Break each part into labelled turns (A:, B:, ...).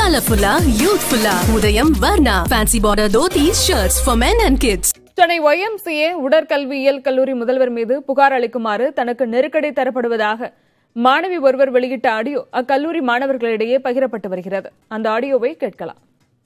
A: கலர்ஃபுல்லா யூத்ஃபுல்லா Udhayam Varna fancy border dhotis shirts for men and kids
B: Chennai YMCA உடற்கல்வியியல் கல்லூரி முதல்வர் மீது புகார் அளிக்குமாறு தனக்கு நெருக்கடி தரப்படுவதாக மாணவி ஒருவர் வெளியிட்ட ஆடியோ அக்கல்லூரி மாணவர்களிடையே பகிரப்பட்டு வருகிறது அந்த ஆடியோவை கேட்கலாம்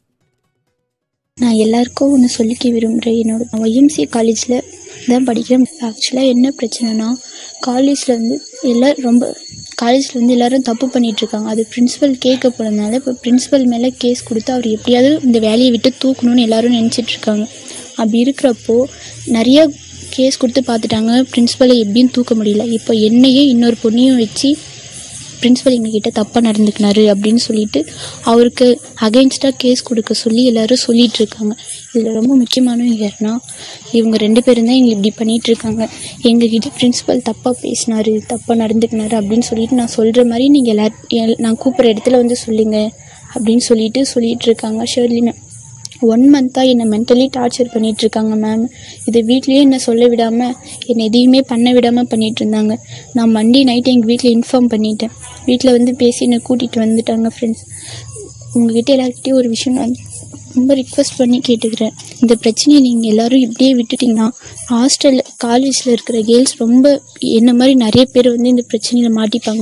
C: நான் எல்லாருக்கும் ஒன்று சொல்லிக்க விரும்புகிறேன் என்னோட ஒய்எம்சி காலேஜில் தான் படிக்கிறேன் ஆக்சுவலாக என்ன பிரச்சனைனா காலேஜில் வந்து எல்லோரும் ரொம்ப காலேஜில் வந்து எல்லாரும் தப்பு பண்ணிட்டு இருக்காங்க அது பிரின்ஸிபல் கேட்க போனதுனால இப்போ பிரின்ஸிபல் மேலே கேஸ் கொடுத்து அவர் எப்படியாவது இந்த வேலையை விட்டு தூக்கணும்னு எல்லாரும் நினச்சிட்டு இருக்காங்க அப்படி இருக்கிறப்போ நிறைய கேஸ் கொடுத்து பார்த்துட்டாங்க பிரின்ஸிபலை எப்படியும் தூக்க முடியல இப்போ என்னையே இன்னொரு பொண்ணையும் வச்சு பிரின்ஸிபல் எங்ககிட்ட தப்பாக நடந்துக்கினாரு அப்படின்னு சொல்லிட்டு அவருக்கு அகைன்ஸ்டாக கேஸ் கொடுக்க சொல்லி எல்லாரும் சொல்லிட்டு இருக்காங்க இதில் ரொம்ப முக்கியமானவங்க யாருன்னா இவங்க ரெண்டு பேரும் தான் எங்களை இப்படி பண்ணிட்டு இருக்காங்க எங்ககிட்ட பிரின்ஸிபல் தப்பாக பேசினாரு தப்பாக நடந்துக்கினாரு அப்படின்னு சொல்லிட்டு நான் சொல்கிற மாதிரி நீங்கள் எல்லா எல்- நான் கூப்பிட்ற இடத்துல வந்து சொல்லுங்க அப்படின்னு சொல்லிட்டு சொல்லிட்டு இருக்காங்க ஷர்லி மேம் ஒன் மந்த்தாக என்னை மென்டலி டார்ச்சர் பண்ணிட்டு இருக்காங்க மேம் இதை வீட்லேயே என்னை சொல்ல விடாமல் என்னை எதையுமே பண்ண விடாமல் பண்ணிட்டு இருந்தாங்க நான் மண்டே நைட்டு எங்கள் வீட்டில் இன்ஃபார்ம் பண்ணிட்டேன் வீட்டில் வந்து பேசி என்னை கூட்டிகிட்டு வந்துட்டாங்க ஃப்ரெண்ட்ஸ் உங்ககிட்ட எல்லாருக்கிட்டையும் ஒரு விஷயம் நான் ரொம்ப ரிக்வெஸ்ட் பண்ணி கேட்டுக்கிறேன் இந்த பிரச்சனையை நீங்கள் எல்லாரும் இப்படியே விட்டுட்டிங்கன்னா ஹாஸ்டலில் காலேஜில் இருக்கிற கேர்ள்ஸ் ரொம்ப என்ன மாதிரி நிறைய பேர் வந்து இந்த பிரச்சனையில் மாட்டிப்பாங்க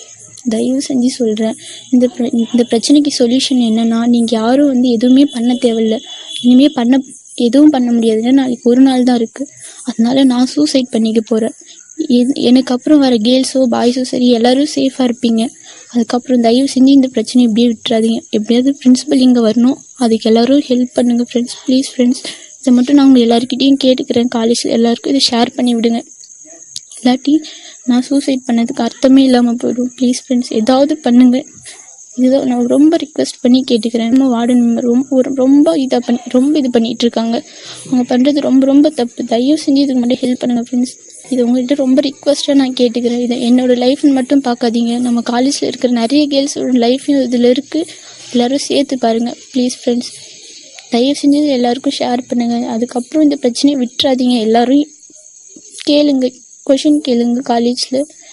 C: தயவு செஞ்சு சொல்கிறேன் இந்த பிர- இந்த பிரச்சனைக்கு சொல்யூஷன் என்னன்னா நீங்கள் யாரும் வந்து எதுவுமே பண்ண தேவையில்ல இனிமேல் பண்ண எதுவும் பண்ண முடியாதுன்னா நாளைக்கு ஒரு நாள் தான் இருக்குது அதனால நான் சூசைட் பண்ணிக்க போகிறேன் எனக்கு அப்புறம் வர கேர்ள்ஸோ பாய்ஸோ சரி எல்லாரும் சேஃபாக இருப்பீங்க அதுக்கப்புறம் தயவு செஞ்சு இந்த பிரச்சனை இப்படியே விட்டுறாதீங்க எப்படியாவது பிரின்சிபல் இங்கே வரணும் அதுக்கு எல்லாரும் ஹெல்ப் பண்ணுங்கள் ஃப்ரெண்ட்ஸ் ப்ளீஸ் ஃப்ரெண்ட்ஸ் இதை மட்டும் நான் உங்கள் எல்லாருக்கிட்டையும் கேட்டுக்கிறேன் காலேஜில் எல்லாருக்கும் இதை ஷேர் பண்ணி விடுங்க இல்லாட்டி நான் சூசைட் பண்ணதுக்கு அர்த்தமே இல்லாமல் போயிடும் ப்ளீஸ் ஃப்ரெண்ட்ஸ் ஏதாவது பண்ணுங்க இதுதான் நான் ரொம்ப ரிக்வெஸ்ட் பண்ணி கேட்டுக்கிறேன் நம்ம வார்டன் மெம்பர் ரொம்ப ஒரு- ரொம்ப இதாக பண்ணி ரொம்ப இது பண்ணிட்டு இருக்காங்க அவங்க பண்ணுறது ரொம்ப ரொம்ப தப்பு தயவு செஞ்சு இதுக்கு மட்டும் ஹெல்ப் பண்ணுங்க ஃப்ரெண்ட்ஸ் இது உங்கள்கிட்ட ரொம்ப ரிக்வெஸ்ட்டாக நான் கேட்டுக்கிறேன் இதை என்னோட லைஃப்னு மட்டும் பார்க்காதீங்க நம்ம காலேஜில் இருக்கிற நிறைய கேர்ள்ஸோட லைஃபையும் இதில் இருக்குது எல்லாரும் சேர்த்து பாருங்கள் ப்ளீஸ் ஃப்ரெண்ட்ஸ் தயவு செஞ்சு இது எல்லாருக்கும் ஷேர் பண்ணுங்கள் அதுக்கப்புறம் இந்த பிரச்சனையை விட்டுறாதீங்க எல்லாரும் கேளுங்க கொஷின் கேளுங்க காலேஜில்